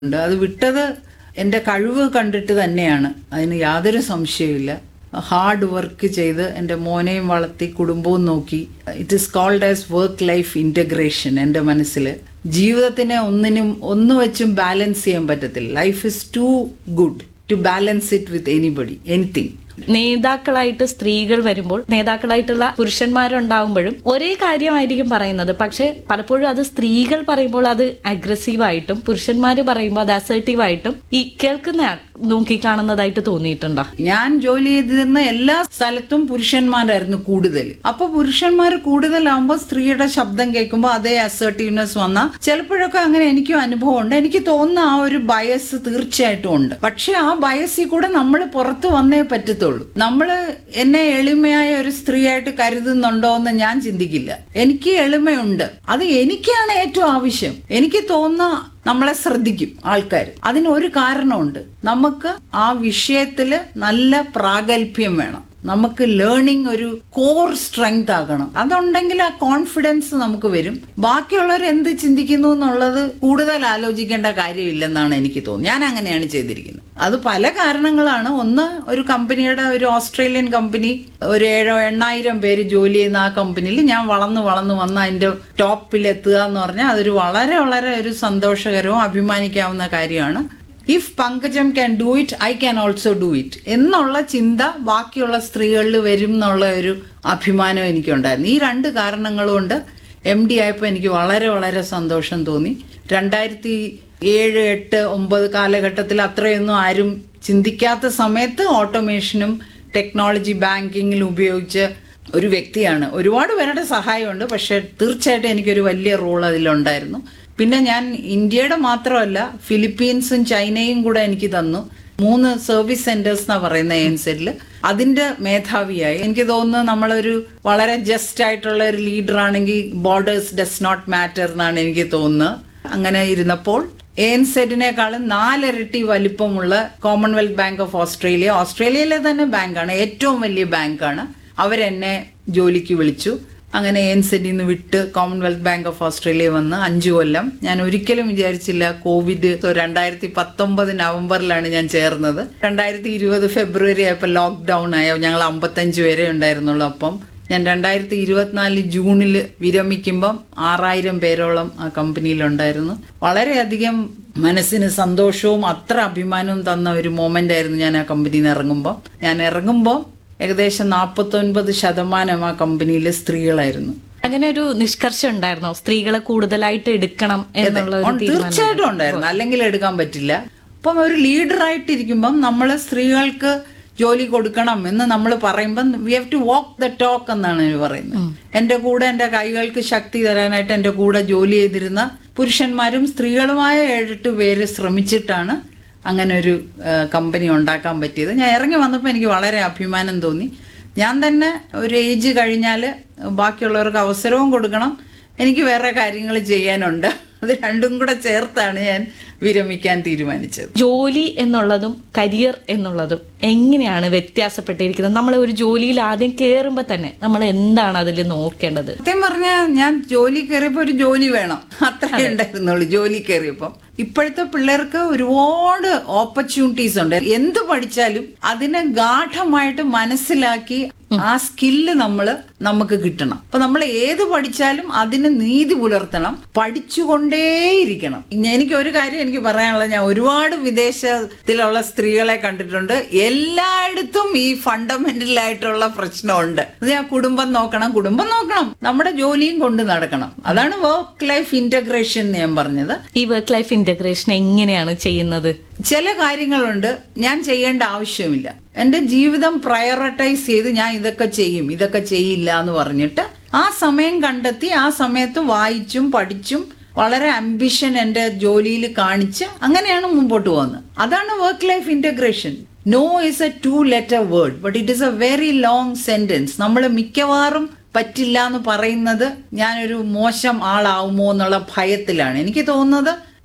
ഉണ്ട് അത് വിട്ടത് എൻ്റെ കഴിവ് കണ്ടിട്ട് തന്നെയാണ് അതിന് യാതൊരു സംശയമില്ല ഹാർഡ് വർക്ക് ചെയ്ത് എൻ്റെ മോനെയും വളർത്തി കുടുംബവും നോക്കി it is called as work life integration എൻ്റെ മനസ്സിൽ ജീവിതത്തിനെ ഒന്നിനും ഒന്ന് വെച്ചും ബാലൻസ് ചെയ്യാൻ പറ്റത്തില്ല life is too good to balance it with anybody anything നേതാക്കളായിട്ട് സ്ത്രീകൾ വരുമ്പോൾ നേതാക്കളായിട്ടുള്ള പുരുഷന്മാരുണ്ടാവുമ്പോഴും ഒരേ കാര്യമായിരിക്കും പറയുന്നത് പക്ഷെ പലപ്പോഴും അത് സ്ത്രീകൾ പറയുമ്പോൾ അത് അഗ്രസീവ് ആയിട്ടും പുരുഷന്മാര് പറയുമ്പോൾ അത് അസേർട്ടീവ് ആയിട്ടും ഈ കേൾക്കുന്ന ആൾ നോക്കിക്കാണുന്നതായിട്ട് തോന്നിയിട്ടുണ്ടോ ഞാൻ ജോലി ചെയ്തിരുന്ന എല്ലാ സ്ഥലത്തും പുരുഷന്മാരായിരുന്നു കൂടുതൽ അപ്പൊ പുരുഷന്മാർ കൂടുതലാകുമ്പോൾ സ്ത്രീയുടെ ശബ്ദം കേൾക്കുമ്പോൾ അതേ അസേർട്ടീവ്നെസ് വന്ന ചിലപ്പോഴൊക്കെ അങ്ങനെ എനിക്കും അനുഭവം ഉണ്ട് എനിക്ക് തോന്നുന്ന ആ ഒരു ബയസ് തീർച്ചയായിട്ടും ഉണ്ട് പക്ഷെ ആ ബയസിൽ കൂടെ നമ്മൾ പുറത്ത് വന്നേ പറ്റത്തുള്ളൂ നമ്മൾ എന്നെ എളിമയായ ഒരു സ്ത്രീയായിട്ട് കരുതുന്നുണ്ടോ എന്ന് ഞാൻ ചിന്തിക്കില്ല എനിക്ക് എളിമയുണ്ട് അത് എനിക്കാണ് ഏറ്റവും ആവശ്യം എനിക്ക് തോന്നുന്ന നമ്മളെ ശ്രദ്ധിക്കും ആൾക്കാർ അതിന് ഒരു കാരണമുണ്ട് നമുക്ക് ആ വിഷയത്തിൽ നല്ല പ്രാഗൽഭ്യം വേണം നമുക്ക് ലേണിംഗ് ഒരു കോർ സ്ട്രെങ്ത് ആകണം അതുണ്ടെങ്കിൽ ആ കോൺഫിഡൻസ് നമുക്ക് വരും ബാക്കിയുള്ളവർ എന്ത് ചിന്തിക്കുന്നു എന്നുള്ളത് കൂടുതൽ ആലോചിക്കേണ്ട കാര്യമില്ലെന്നാണ് എനിക്ക് തോന്നുന്നത് ഞാൻ അങ്ങനെയാണ് ചെയ്തിരിക്കുന്നത് അത് പല കാരണങ്ങളാണ് ഒന്ന് ഒരു കമ്പനിയുടെ ഒരു ഓസ്ട്രേലിയൻ കമ്പനി ഒരു ഏഴോ എണ്ണായിരം പേര് ജോലി ചെയ്യുന്ന ആ കമ്പനിയിൽ ഞാൻ വളർന്ന് വളർന്ന് വന്ന് അതിന്റെ ടോപ്പിൽ എത്തുക എന്ന് പറഞ്ഞാൽ അതൊരു വളരെ വളരെ ഒരു സന്തോഷകരവും അഭിമാനിക്കാവുന്ന കാര്യമാണ് if Pankajam can do it I can also do it എന്നുള്ള ചിന്ത ബാക്കിയുള്ള സ്ത്രീകളിൽ വരും എന്നുള്ള ഒരു അഭിമാനം എനിക്കുണ്ടായിരുന്നു ഈ രണ്ട് കാരണങ്ങൾ കൊണ്ട് എം ഡി ആയപ്പോൾ എനിക്ക് വളരെ വളരെ സന്തോഷം തോന്നി രണ്ടായിരത്തി ഏഴ് എട്ട് ഒമ്പത് കാലഘട്ടത്തിൽ അത്രയൊന്നും ആരും ചിന്തിക്കാത്ത സമയത്ത് ഓട്ടോമേഷനും ടെക്നോളജി ബാങ്കിങ്ങിലും ഉപയോഗിച്ച് ഒരു വ്യക്തിയാണ് ഒരുപാട് പേരുടെ സഹായമുണ്ട് പക്ഷെ തീർച്ചയായിട്ടും എനിക്കൊരു വലിയ റോൾ അതിലുണ്ടായിരുന്നു പിന്നെ ഞാൻ ഇന്ത്യയുടെ മാത്രമല്ല ഫിലിപ്പീൻസും ചൈനയും കൂടെ എനിക്ക് തന്നു മൂന്ന് സർവീസ് സെന്റേഴ്സ് എന്നാ പറയുന്ന എൻസെറ്റിൽ അതിന്റെ മേധാവിയായി എനിക്ക് തോന്നുന്നു നമ്മളൊരു വളരെ ജസ്റ്റ് ആയിട്ടുള്ള ഒരു ലീഡർ ആണെങ്കിൽ ബോർഡേഴ്സ് ഡസ് നോട്ട് മാറ്റർ എന്നാണ് എനിക്ക് തോന്നുന്നത് അങ്ങനെ ഇരുന്നപ്പോൾ എ എൻ സെറ്റിനേക്കാളും നാലിരട്ടി വലിപ്പമുള്ള കോമൺവെൽത്ത് ബാങ്ക് ഓഫ് ഓസ്ട്രേലിയ ഓസ്ട്രേലിയയിലെ തന്നെ ബാങ്കാണ് ഏറ്റവും വലിയ ബാങ്കാണ് അവരെന്നെ ജോലിക്ക് വിളിച്ചു അങ്ങനെ എൻ സെറ്റിൽ നിന്ന് വിട്ട് കോമൺവെൽത്ത് ബാങ്ക് ഓഫ് ഓസ്ട്രേലിയ വന്ന് അഞ്ചു കൊല്ലം ഞാൻ ഒരിക്കലും വിചാരിച്ചില്ല കോവിഡ് രണ്ടായിരത്തി പത്തൊമ്പത് നവംബറിലാണ് ഞാൻ ചേർന്നത് രണ്ടായിരത്തി ഇരുപത് ഫെബ്രുവരി ആയപ്പോൾ ലോക്ക്ഡൌൺ ആയ ഞങ്ങൾ അമ്പത്തഞ്ച് പേരെ ഉണ്ടായിരുന്നുള്ളൂ അപ്പം ഞാൻ രണ്ടായിരത്തി ഇരുപത്തിനാല് ജൂണിൽ വിരമിക്കുമ്പം ആറായിരം പേരോളം ആ കമ്പനിയിലുണ്ടായിരുന്നു വളരെയധികം മനസ്സിന് സന്തോഷവും അത്ര അഭിമാനവും തന്ന ഒരു മൊമെന്റ് ആയിരുന്നു ഞാൻ ആ കമ്പനിയിൽ നിന്ന് ഇറങ്ങുമ്പോൾ ഞാൻ ഇറങ്ങുമ്പോൾ ഏകദേശം നാൽപ്പത്തൊൻപത് ശതമാനം ആ കമ്പനിയിൽ സ്ത്രീകളായിരുന്നു അങ്ങനെ ഒരു നിഷ്കർഷം ഉണ്ടായിരുന്നോ സ്ത്രീകളെ കൂടുതലായിട്ട് എടുക്കണം എന്നുള്ള ഒരു ഉണ്ട്, തീർച്ചയായിട്ടും ഉണ്ടായിരുന്നു അല്ലെങ്കിൽ എടുക്കാൻ പറ്റില്ല അപ്പം ഒരു ലീഡറായിട്ടിരിക്കുമ്പം നമ്മൾ സ്ത്രീകൾക്ക് ജോലി കൊടുക്കണം എന്ന് നമ്മൾ പറയുമ്പം we have to walk the talk എന്നാണ് ഇവർ പറയുന്നത് എന്റെ കൂടെ എന്റെ കൈകൾക്ക് ശക്തി തരാനായിട്ട് എന്റെ കൂടെ ജോലി ചെയ്തിരുന്ന പുരുഷന്മാരും സ്ത്രീകളുമായ ഏഴെട്ട് പേര് ശ്രമിച്ചിട്ടാണ് അങ്ങനെ ഒരു കമ്പനി ഉണ്ടാക്കാൻ പറ്റിയത് ഞാൻ ഇറങ്ങി വന്നപ്പോൾ എനിക്ക് വളരെ അഭിമാനം തോന്നി ഞാൻ തന്നെ ഒരു ഏജ് കഴിഞ്ഞാൽ ബാക്കിയുള്ളവർക്ക് അവസരവും കൊടുക്കണം എനിക്ക് വേറെ കാര്യങ്ങൾ ചെയ്യാനുണ്ട് അത് രണ്ടും കൂടെ ചേർത്താണ് ഞാൻ വിരമിക്കാൻ തീരുമാനിച്ചത് ജോലി എന്നുള്ളതും കരിയർ എന്നുള്ളതും എങ്ങനെയാണ് വ്യത്യാസപ്പെട്ടിരിക്കുന്നത് നമ്മൾ ഒരു ജോലിയിൽ ആദ്യം കയറുമ്പോൾ തന്നെ നമ്മൾ എന്താണ് അതിൽ നോക്കേണ്ടത് സത്യം പറഞ്ഞാൽ ഞാൻ ജോലി കയറിയപ്പോൾ ഒരു ജോലി വേണം അത്രേ ഉണ്ടായിരുന്നുള്ളൂ ജോലി കയറിയപ്പോൾ ഇപ്പോഴത്തെ പിള്ളേർക്ക് ഒരുപാട് ഓപ്പർച്യൂണിറ്റീസ് ഉണ്ട് എന്ത് പഠിച്ചാലും അതിനെ ഗാഠമായിട്ട് മനസ്സിലാക്കി ആ സ്കില്ല് നമ്മൾ നമുക്ക് കിട്ടണം അപ്പൊ നമ്മൾ ഏത് പഠിച്ചാലും അതിന് നീതി പുലർത്തണം പഠിച്ചുകൊണ്ടേയിരിക്കണം എനിക്ക് ഒരു കാര്യം എനിക്ക് പറയാനുള്ളത് ഞാൻ ഒരുപാട് വിദേശത്തിലുള്ള സ്ത്രീകളെ കണ്ടിട്ടുണ്ട് എല്ലായിടത്തും ഈ ഫണ്ടമെന്റൽ ആയിട്ടുള്ള പ്രശ്നമുണ്ട് അത് ഞാൻ കുടുംബം നോക്കണം കുടുംബം നോക്കണം നമ്മുടെ ജോലിയും കൊണ്ട് നടക്കണം അതാണ് വർക്ക് ലൈഫ് ഇന്റഗ്രേഷൻ എന്ന് ഞാൻ പറഞ്ഞത് ഈ വർക്ക് ലൈഫ് ഇന്റഗ്രേഷൻ എങ്ങനെയാണ് ചെയ്യുന്നത് ചില കാര്യങ്ങളുണ്ട് ഞാൻ ചെയ്യേണ്ട ആവശ്യമില്ല എന്റെ ജീവിതം പ്രയോറിറ്റൈസ് ചെയ്ത് ഞാൻ ഇതൊക്കെ ചെയ്യും ഇതൊക്കെ ചെയ്യില്ല എന്ന് പറഞ്ഞിട്ട് ആ സമയം കണ്ടെത്തി ആ സമയത്ത് വായിച്ചും പഠിച്ചും വളരെ അംബിഷൻ എന്റെ ജോലിയിൽ കാണിച്ച് അങ്ങനെയാണ് മുമ്പോട്ട് പോകുന്നത് അതാണ് work life integration no is a two letter word but it is a very long sentence നമ്മൾ മിക്കവാറും പറ്റില്ല എന്ന് പറയുന്നത് ഞാനൊരു മോശം ആളാവുമോ എന്നുള്ള ഭയത്തിലാണ് എനിക്ക് തോന്നുന്നത്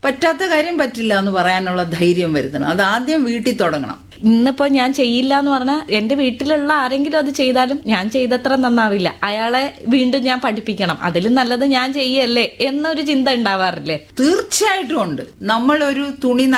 പറ്റാത്ത കാര്യം പറ്റില്ല എന്ന് പറയാനുള്ള ധൈര്യം വരുത്തണം അത് ആദ്യം വീട്ടിൽ തുടങ്ങണം ഇന്നിപ്പോ ഞാൻ ചെയ്യില്ല എന്ന് പറഞ്ഞാൽ എന്റെ വീട്ടിലുള്ള ആരെങ്കിലും അത് ചെയ്താലും ഞാൻ ചെയ്തത്ര നന്നാവില്ല അയാളെ വീണ്ടും ഞാൻ പഠിപ്പിക്കണം അതിലും നല്ലത് ഞാൻ ചെയ്യല്ലേ എന്നൊരു ചിന്ത ഉണ്ടാവാറില്ലേ തീർച്ചയായിട്ടും ഉണ്ട് നമ്മളൊരു തുണി